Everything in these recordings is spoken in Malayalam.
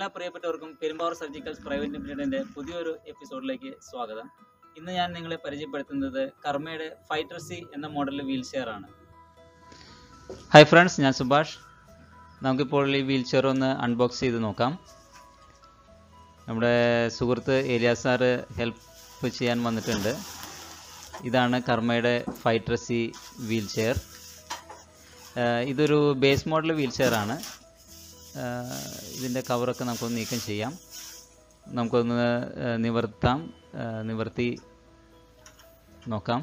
എല്ലാ പ്രിയപ്പെട്ടവർക്കും പെരുമ്പാവൂർ സർജിക്കൽസ് പ്രൈവറ്റ് ലിമിറ്റഡിന്റെ പുതിയൊരു എപ്പിസോഡിലേക്ക് സ്വാഗതം ഇന്ന് ഞാൻ നിങ്ങളെ പരിചയപ്പെടുത്തുന്നത് കർമ്മയുടെ ഫൈറ്റർ സി എന്ന മോഡൽ വീൽ ചെയർ ആണ് ഹായ് ഫ്രണ്ട്സ് ഞാൻ സുഭാഷ് നമുക്കിപ്പോൾ ഈ വീൽ ചെയർ ഒന്ന് അൺബോക്സ് ചെയ്ത് നോക്കാം നമ്മുടെ സുഹൃത്ത് ഏലിയാസ് സാറ് ഹെൽപ്പ് ചെയ്യാൻ വന്നിട്ടുണ്ട് ഇതാണ് കർമ്മയുടെ ഫൈറ്റർ സി വീൽ ചെയർ ഇതൊരു ബേസ് മോഡൽ വീൽ ചെയർ ആണ് ആഹ് ഇതിൻ്റെ കവറൊക്കെ നമുക്കൊന്ന് നീക്കം ചെയ്യാം നമുക്കൊന്ന് ആഹ് നിവർത്താം ആഹ് നിവർത്തി നോക്കാം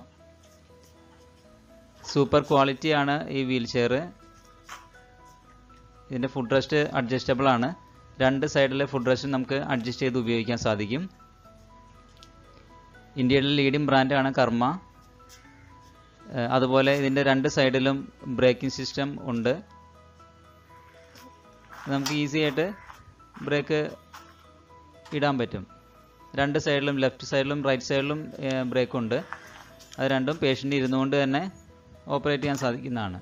സൂപ്പർ ക്വാളിറ്റിയാണ് ഈ വീൽ ചെയർ ഇതിൻ്റെ ഫുഡ് റെസ്റ്റ് അഡ്ജസ്റ്റബിൾ ആണ് രണ്ട് സൈഡിലെ ഫുഡ് റെസ്റ്റ് നമുക്ക് അഡ്ജസ്റ്റ് ചെയ്ത് ഉപയോഗിക്കാൻ സാധിക്കും ഇന്ത്യയിലെ ലീഡിംഗ് ബ്രാൻഡാണ് കർമ്മ ആഹ് അതുപോലെ ഇതിൻ്റെ രണ്ട് സൈഡിലും ബ്രേക്കിംഗ് സിസ്റ്റം ഉണ്ട് നമുക്ക് ഈസി ആയിട്ട് ബ്രേക്ക് ഇടാൻ പറ്റും രണ്ട് സൈഡിലും ലെഫ്റ്റ് സൈഡിലും റൈറ്റ് സൈഡിലും ബ്രേക്ക് ഉണ്ട് അത് രണ്ടും പേഷ്യൻ്റ് ഇരുന്നുകൊണ്ട് തന്നെ ഓപ്പറേറ്റ് ചെയ്യാൻ സാധിക്കുന്നതാണ്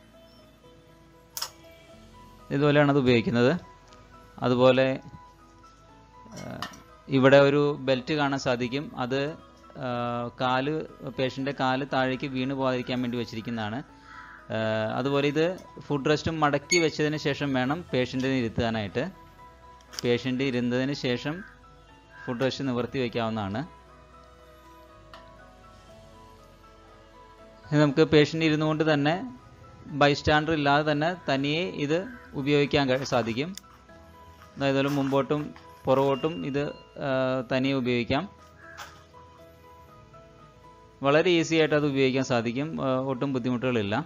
ഇതുപോലെയാണ് അത് ഉപയോഗിക്കുന്നത് അതുപോലെ ആ, ഇവിടെ ഒരു ബെൽറ്റ് കാണാൻ സാധിക്കും അത് ആ, കാല് പേഷ്യൻ്റെ കാല് താഴേക്ക് വീണ് പോകാതിരിക്കാൻ വേണ്ടി വെച്ചിരിക്കുന്നതാണ് ആ, അതുപോലെ ഇത് ഫുഡ് റെസ്റ്റും മടക്കി വെച്ചതിന് ശേഷം വേണം പേഷ്യൻറ്റിനെ ഇരുത്താനായിട്ട് പേഷ്യൻ്റ് ഇരുന്നതിന് ശേഷം ഫുഡ് റെസ്റ്റ് നിവർത്തി വയ്ക്കാവുന്നതാണ് ഇത് നമുക്ക് പേഷ്യൻ്റ് ഇരുന്നുകൊണ്ട് തന്നെ ബൈസ്റ്റാൻഡർ ഇല്ലാതെ തന്നെ തനിയെ ഇത് ഉപയോഗിക്കാൻ കഴി- സാധിക്കും അതായത് മുമ്പോട്ടും പുറകോട്ടും ഇത് ആ, തനിയെ ഉപയോഗിക്കാം വളരെ ഈസി ആയിട്ട് അത് ഉപയോഗിക്കാൻ സാധിക്കും ആ, ഒട്ടും ബുദ്ധിമുട്ടുകളില്ല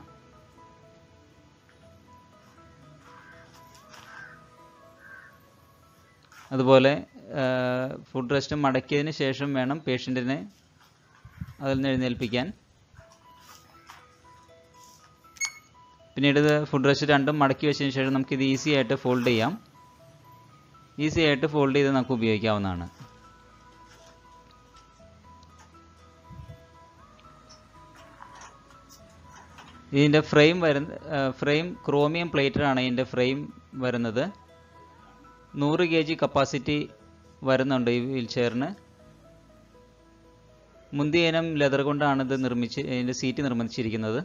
അതുപോലെ ഫുഡ് റെസ്റ്റ് മടക്കിയതിന് ശേഷം വേണം പേഷ്യൻറ്റിനെ അതിൽ നിന്ന് എഴുന്നേൽപ്പിക്കാൻ പിന്നീട് ഇത് ഫുഡ് റെസ്റ്റ് രണ്ടും മടക്കി വെച്ചതിന് ശേഷം നമുക്കിത് ഈസി ആയിട്ട് ഫോൾഡ് ചെയ്യാം ഈസി ആയിട്ട് ഫോൾഡ് ചെയ്ത് നമുക്ക് ഉപയോഗിക്കാവുന്നതാണ് ഇതിൻ്റെ ഫ്രെയിം വരുന്ന ഫ്രെയിം ക്രോമിയം പ്ലേറ്റഡാണ് ഇതിൻ്റെ ഫ്രെയിം വരുന്നത് നൂറ് കെ ജി കപ്പാസിറ്റി വരുന്നുണ്ട് ഈ വീൽ ചെയറിന് മുന്തിയ ഇനം ലെതർ കൊണ്ടാണ് ഇത് നിർമ്മിച്ച് ഇതിൻ്റെ സീറ്റ് നിർമ്മിച്ചിരിക്കുന്നത്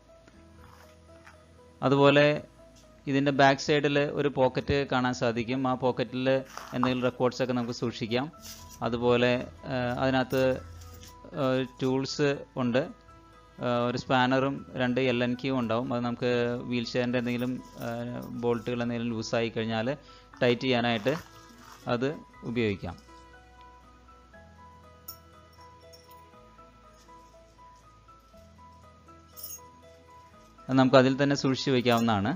അതുപോലെ ഇതിൻ്റെ ബാക്ക് സൈഡിൽ ഒരു പോക്കറ്റ് കാണാൻ സാധിക്കും ആ പോക്കറ്റിൽ എന്തെങ്കിലും റെക്കോർഡ്സ് ഒക്കെ നമുക്ക് സൂക്ഷിക്കാം അതുപോലെ ആ, അതിനകത്ത് ടൂൾസ് ഉണ്ട് ആ, ഒരു സ്പാനറും രണ്ട് എൽ എൻ ക്യൂ ഉണ്ടാവും അത് നമുക്ക് വീൽ ചെയറിൻ്റെ എന്തെങ്കിലും ബോൾട്ടുകൾ എന്തെങ്കിലും ലൂസായി കഴിഞ്ഞാൽ ടൈറ്റ് ചെയ്യാനായിട്ട് അത് ഉപയോഗിക്കാം അത് നമുക്ക് അതിൽ തന്നെ സൂക്ഷിച്ച് വയ്ക്കാവുന്നതാണ്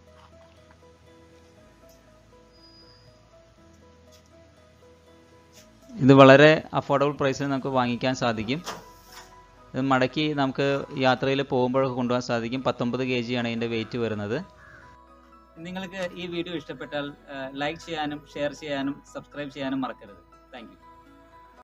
ഇത് വളരെ അഫോർഡബിൾ പ്രൈസിൽ നമുക്ക് വാങ്ങിക്കാൻ സാധിക്കും ഇത് മടക്കി നമുക്ക് യാത്രയിൽ പോകുമ്പോഴൊക്കെ കൊണ്ടുപോകാൻ സാധിക്കും പത്തൊമ്പത് കെ ജിയാണ് ഇതിൻ്റെ വെയിറ്റ് വരുന്നത് നിങ്ങൾക്ക് ഈ വീഡിയോ ഇഷ്ടപ്പെട്ടാൽ ലൈക്ക് ചെയ്യാനും ഷെയർ ചെയ്യാനും സബ്സ്ക്രൈബ് ചെയ്യാനും മറക്കരുത് താങ്ക്